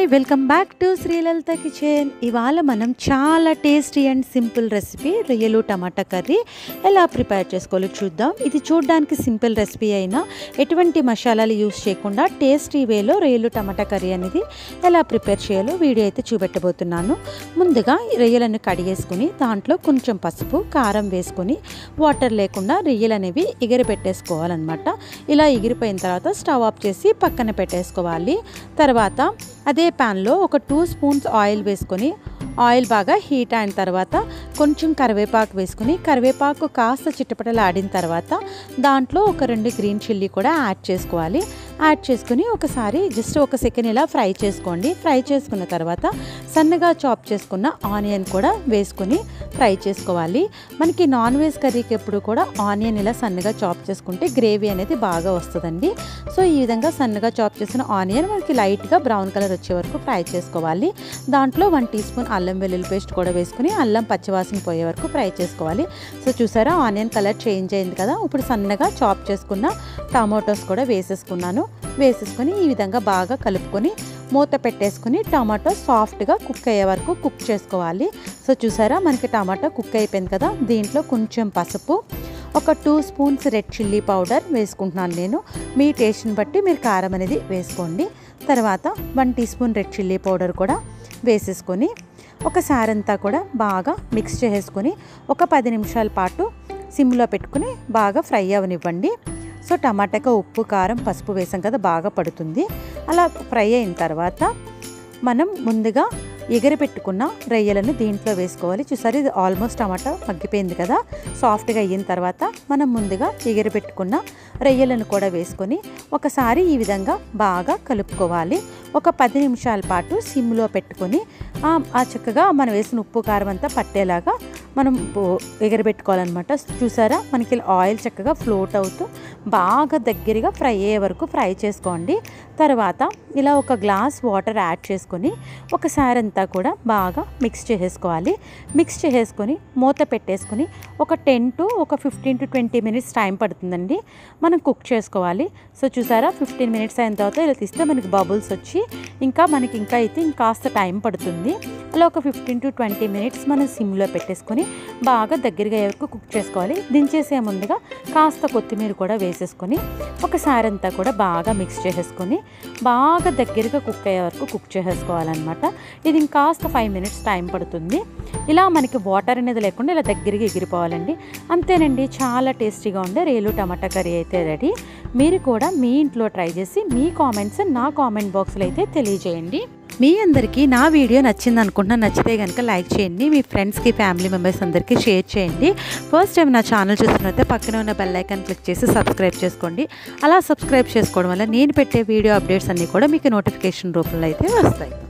welcome back to Sri Lalitha kitchen ఇవాళ మనం చాలా టేస్టీ అండ్ సింపుల్ రెసిపీ రొయ్యలు టమాటా కర్రీ ఎలా ప్రిపేర్ చేసుకోవాలో చూద్దాం ఇది చూడడానికి సింపుల్ రెసిపీ అయినా ఎటువంటి మసాలాలు యూస్ చేయకుండా టేస్టీ వేలో రొయ్యలు టమాటా కర్రీ అనేది ఎలా ప్రిపేర్ చేయాలో వీడియో అయితే చూపెట్టబోతున్నాను ముందుగా ఈ రొయ్యలను కడిగేసుకుని దాంట్లో కొంచెం పసుపు కారం వేసుకొని వాటర్ లేకుండా రొయ్యలు అనేవి ఎగిరి పెట్టేసుకోవాలన్నమాట ఇలా ఎగిరిపోయిన తర్వాత స్టవ్ ఆఫ్ చేసి పక్కన పెట్టేసుకోవాలి తర్వాత అదే ప్యాన్లో ఒక టూ స్పూన్స్ ఆయిల్ వేసుకొని ఆయిల్ బాగా హీట్ అయిన తర్వాత కొంచెం కరివేపాకు వేసుకుని కరివేపాకు కాస్త చిట్టపటలు ఆడిన తర్వాత దాంట్లో ఒక రెండు గ్రీన్ చిల్లీ కూడా యాడ్ చేసుకోవాలి యాడ్ చేసుకుని ఒకసారి జస్ట్ ఒక సెకండ్ ఇలా ఫ్రై చేసుకోండి ఫ్రై చేసుకున్న తర్వాత సన్నగా చాప్ చేసుకున్న ఆనియన్ కూడా వేసుకొని ఫ్రై చేసుకోవాలి మనకి నాన్ వెజ్ కర్రీకి ఎప్పుడు కూడా ఆనియన్ ఇలా సన్నగా చాప్ చేసుకుంటే గ్రేవీ అనేది బాగా వస్తుందండి సో ఈ విధంగా సన్నగా చాప్ చేసిన ఆనియన్ మనకి లైట్గా బ్రౌన్ కలర్ వచ్చే వరకు ఫ్రై చేసుకోవాలి దాంట్లో వన్ టీ స్పూన్ అల్లం వెల్లుల్లి పేస్ట్ కూడా వేసుకుని అల్లం పచ్చివాసన పోయే వరకు ఫ్రై చేసుకోవాలి సో చూసారా ఆనియన్ కలర్ చేంజ్ అయింది కదా ఇప్పుడు సన్నగా చాప్ చేసుకున్న టమాటోస్ కూడా వేసేసుకున్నాను వేసేసుకొని ఈ విధంగా బాగా కలుపుకొని మూత పెట్టేసుకుని టమాటో సాఫ్ట్గా కుక్ అయ్యే వరకు కుక్ చేసుకోవాలి సో చూసారా మనకి టమాటో కుక్ అయిపోయింది కదా దీంట్లో కొంచెం పసుపు ఒక two spoons red chilli powder వేసుకుంటున్నాను నేను మీ టేస్ట్ని బట్టి మీరు కారం అనేది వేసుకోండి తర్వాత one teaspoon red chilli powder కూడా వేసేసుకొని ఒకసారి అంతా కూడా బాగా మిక్స్ చేసుకొని ఒక పది నిమిషాల పాటు సిమ్లో పెట్టుకుని బాగా ఫ్రై అవనివ్వండి సో టమాటాకి ఉప్పు కారం పసుపు వేసాం కదా బాగా పడుతుంది అలా ఫ్రై అయిన తర్వాత మనం ముందుగా ఎగరి పెట్టుకున్న రొయ్యలను దీంట్లో వేసుకోవాలి చూసారు ఇది ఆల్మోస్ట్ టమాటా మగ్గిపోయింది కదా సాఫ్ట్గా అయిన తర్వాత మనం ముందుగా ఎగరి పెట్టుకున్న రొయ్యలను కూడా వేసుకొని ఒకసారి ఈ విధంగా బాగా కలుపుకోవాలి ఒక పది నిమిషాల పాటు సిమ్లో పెట్టుకొని ఆ చక్కగా మనం వేసిన ఉప్పు కారం అంతా పట్టేలాగా మనం ఎగరబెట్టుకోవాలన్నమాట చూసారా మనకి ఆయిల్ చక్కగా ఫ్లోట్ అవుతూ బాగా దగ్గరగా ఫ్రై అయ్యే వరకు ఫ్రై చేసుకోండి తర్వాత ఇలా ఒక గ్లాస్ వాటర్ యాడ్ చేసుకొని ఒకసారి అంతా కూడా బాగా మిక్స్ చేసేసుకోవాలి మిక్స్ చేసేసుకొని మూత పెట్టేసుకొని ఒక టెన్ టు ఒక fifteen to twenty minutes time పడుతుందండి మనం కుక్ చేసుకోవాలి సో చూసారా ఫిఫ్టీన్ మినిట్స్ అయిన తర్వాత ఇలా తీస్తే మనకి బబుల్స్ వచ్చి ఇంకా మనకి ఇంకా అయితే ఇంకాస్త టైం పడుతుంది అలా ఒక ఫిఫ్టీన్ టు ట్వంటీ మినిట్స్ మనం సిమ్లో పెట్టేసుకొని బాగా దగ్గరగా అయ్యే వరకు కుక్ చేసుకోవాలి దించేసే ముందుగా కాస్త కొత్తిమీర కూడా వేసేసుకొని ఒకసారి అంతా కూడా బాగా మిక్స్ చేసేసుకొని బాగా దగ్గరగా కుక్ అయ్యే వరకు కుక్ చేసేసుకోవాలన్నమాట ఇది ఇంకాస్త ఫైవ్ మినిట్స్ టైం పడుతుంది ఇలా మనకి వాటర్ అనేది లేకుండా ఇలా దగ్గరగా ఎగిరిపోవాలండి అంతేనండి చాలా టేస్టీగా ఉండే రేలు టమాటా కర్రీ అయితే రెడీ మీరు కూడా మీ ఇంట్లో ట్రై చేసి మీ కామెంట్స్ నా కామెంట్ బాక్స్లో అయితే తెలియజేయండి మీ అందరికీ నా వీడియో నచ్చింది అనుకుంటున్నా నచ్చితే కనుక లైక్ చేయండి మీ ఫ్రెండ్స్కి ఫ్యామిలీ మెంబర్స్ అందరికీ షేర్ చేయండి ఫస్ట్ టైం నా ఛానల్ చూస్తున్నట్టే పక్కన ఉన్న బెల్ ఐకాన్ క్లిక్ చేసి సబ్స్క్రైబ్ చేసుకోండి అలా సబ్స్క్రైబ్ చేసుకోవడం వల్ల నేను పెట్టే వీడియో అప్డేట్స్ అన్నీ కూడా మీకు నోటిఫికేషన్ రూపంలో అయితే వస్తాయి